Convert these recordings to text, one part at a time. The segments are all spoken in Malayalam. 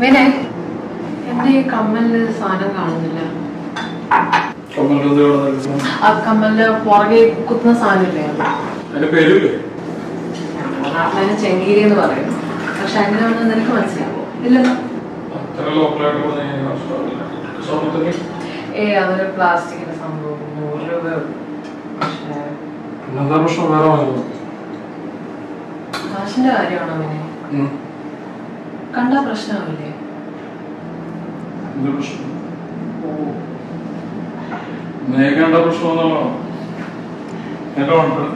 വിനയ് എന്റെ ഈ കമ്മലില് സാധനം കാണുന്നില്ല കമ്മലിന്റെ എന്ത് കാണുന്നില്ല? ആ കമ്മലിന്റെ പുറകെ കുത്തുന്ന സാധനമില്ലേ അത് അതിന്റെ പേരില്ലേ നാട്ടിലെ ചെങ്കീരി എന്ന് പറയുന്നു പക്ഷെ അങ്ങനെ വന്ന് നിനക്ക് മനസ്സിലാവോ ഇല്ലല്ലോ അത്ര ലോക്കലായിട്ട് പറഞ്ഞാൽ എനിക്ക് മനസ്സിലാവില്ല സ്വർണ്ണത്തിന് ഏ അതൊരു പ്ലാസ്റ്റിക്കിന്റെ സംഭവം നൂറ് രൂപ പക്ഷേ പിന്നെന്താ പ്രശ്നം വേറെ വാങ്ങുന്നു കാശിന്റെ കാര്യമാണോ വിനയ് കണ്ടാ പ്രശ്നമാവില്ലേ എന്ത് പ്രശ്നം മേഘേണ്ട പ്രശ്നം എന്നുള്ളതാണോ എന്റെ കോൺഫിഡൻസ്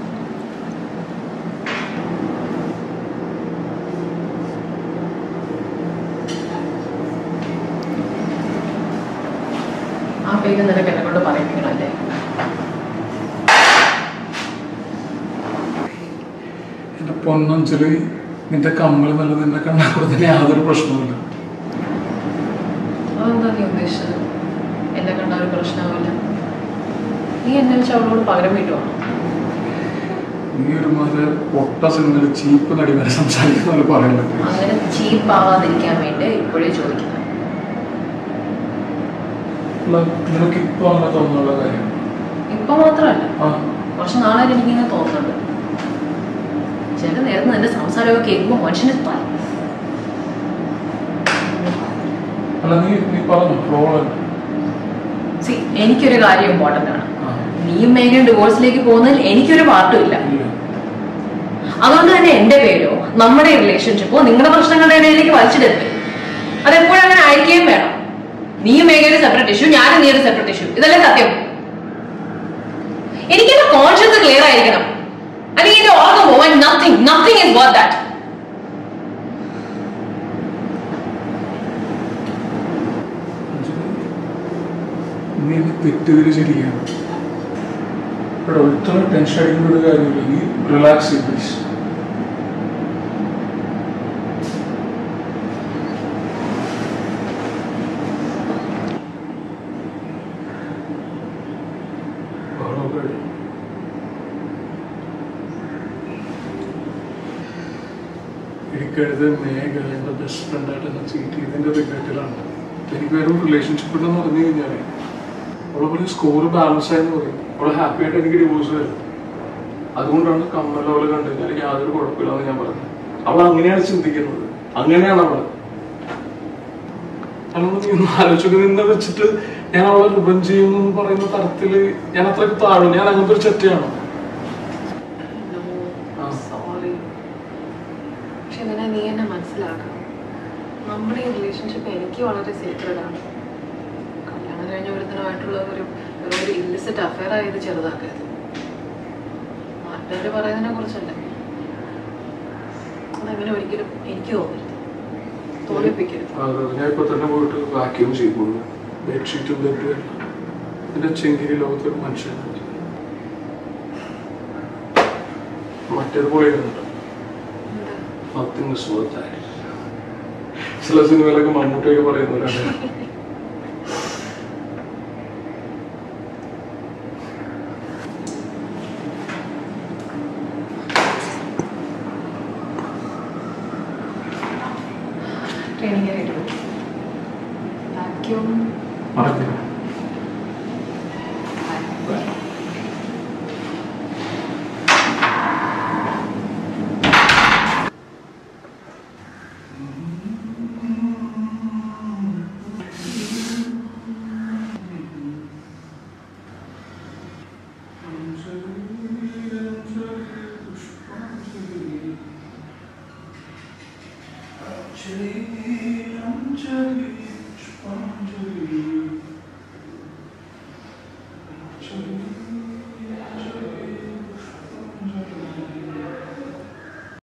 ആ പേര് നിനക്ക് എന്നെ കൊണ്ട് പറയിപ്പിക്കണല്ലേ എന്റെ പൊന്നഞ്ചലി നിന്റെ കമ്മൽ നല്ല നിന്നെ കണ്ടാൽ യാതൊരു പ്രശ്നവുമില്ല അതെന്താ നീ ഉദ്ദേശിച്ചത് എന്നെ കണ്ട ഒരു പ്രശ്നമാവില്ല നീ എന്നെ വെച്ച് അവളോട് പകരം വീട്ടുവാണോ നീ ഒരു മാതിരി പൊട്ട സിനിമയിൽ ചീപ്പ് നടി വരെ സംസാരിക്കുന്ന പോലെ പറയാൻ പറ്റില്ല അങ്ങനെ ചീപ്പ് ആവാതിരിക്കാൻ വേണ്ടി ഇപ്പോഴേ ചോദിക്കുന്നത് നിനക്ക് ഇപ്പൊ അങ്ങനെ തോന്നുന്നുള്ള കാര്യം ഇപ്പൊ മാത്രമല്ല ആ കുറച്ച് നാളായിട്ട് എനിക്കിങ്ങനെ തോന്നുന്നുണ്ട് ചില നേരത്ത് നിന്റെ സംസാരമൊക്കെ കേൾക്കുമ്പോൾ മനുഷ്യന് തല അല്ല നീ നീ പറഞ്ഞു ഫ്ലോ സി എനിക്കൊരു കാര്യം ഇമ്പോർട്ടൻ്റ് ആണ് നീയും മേഘയും ഡിവോഴ്സിലേക്ക് പോകുന്നതിൽ എനിക്കൊരു പാർട്ടും ഇല്ല അതുകൊണ്ട് തന്നെ എന്റെ പേരോ നമ്മുടെ റിലേഷൻഷിപ്പോ നിങ്ങളുടെ പ്രശ്നങ്ങളുടെ ഇടയിലേക്ക് വലിച്ചിടരുത് അതെപ്പോഴും അങ്ങനെ ആയിരിക്കുകയും വേണം നീയും മേഘയുടെ സെപ്പറേറ്റ് ഇഷ്യൂ ഞാനും നീ ഒരു സെപ്പറേറ്റ് ഇഷ്യൂ ഇതല്ലേ സത്യം എനിക്ക് എന്റെ കോൺഷ്യൻസ് ക്ലിയർ ആയിരിക്കണം അല്ലെങ്കിൽ എന്റെ ഓർഗം പോവാൻ nothing nothing is worth that നീ എന്നെ തെറ്റിദ്ധരിച്ചിരിക്കുകയാണ് എടോ ഇത്ര ടെൻഷൻ അടിക്കേണ്ട ഒരു കാര്യമില്ല നീ റിലാക്സ് ചെയ്യും പ്ലീസ് എനിക്കടുത്ത് മേഘ എൻ്റെ ബെസ്റ്റ് ഫ്രണ്ടായിട്ട് എന്നെ ചീറ്റ് ചെയ്തതിൻ്റെ റിഗ്രറ്റിലാണ് എനിക്ക് വേറെ റിലേഷൻഷിപ്പ് ഉണ്ടെന്ന് പറഞ്ഞു കഴിഞ്ഞാൽ അവളെ പറയും സ്കോർ ബാലൻസ് ആയെന്ന് പറയും അവളെ ഹാപ്പി ആയിട്ട് എനിക്ക് ഡിവോഴ്സ് വരും അതുകൊണ്ടാണ് കമ്മൽ അവള് കണ്ടു കഴിഞ്ഞാൽ യാതൊരു കുഴപ്പമില്ലെന്ന് ഞാൻ പറഞ്ഞത് അവൾ അങ്ങനെയാണ് ചിന്തിക്കുന്നത് അങ്ങനെയാണ് അവൾ അല്ലാതെ നീ ഒന്ന് ആലോചിച്ചു നിന്ന് വെച്ചിട്ട് ഞാൻ അവളെ റിബൻ ചെയ്യുമെന്ന് പറയുന്ന തരത്തില് ഞാൻ അത്രയ്ക്ക് താഴും ഞാൻ അങ്ങനത്തെ ഒരു ചെറ്റയാണ് ആ. സോറി പക്ഷെ ഇതിനെ നീ എന്നെ മനസ്സിലാക്കണം നമ്മുടെ ഈ റിലേഷൻഷിപ്പ് എനിക്ക് വളരെ സീക്രട്ട് ആണ് കല്യാണം കഴിഞ്ഞ ഒരുത്തനുമായിട്ടുള്ള ഒരു ഒരു ഇല്ലിസിറ്റ് അഫയർ ആയത് ചെറുതാക്കരുത് നാട്ടുകാർ പറയുന്നതിനെ കുറിച്ചല്ലേ അതങ്ങനെ ഒരിക്കലും എനിക്ക് തോന്നരുത് തോന്നിപ്പിക്കരുത് അതെ ഞാൻ ഇപ്പൊ തന്നെ പോയിട്ട് വാക്യൂം ചെയ്തോളൂ ബെഡ്ഷീറ്റും ബെഡും എന്റെ ചെങ്കിരി ലോകത്തൊരു മനുഷ്യനാണ് മറ്റേത് പൊളിയുന്നുണ്ട് എന്താ? നത്തിങ് ഇസ് വർത്ത് ചില സിനിമയിലൊക്കെ മമ്മൂട്ടിയൊക്കെ പറയുന്നവരാണ് ട്രെയിനിങ് ആയിട്ട് വാക്യൂം മറക്കില്ല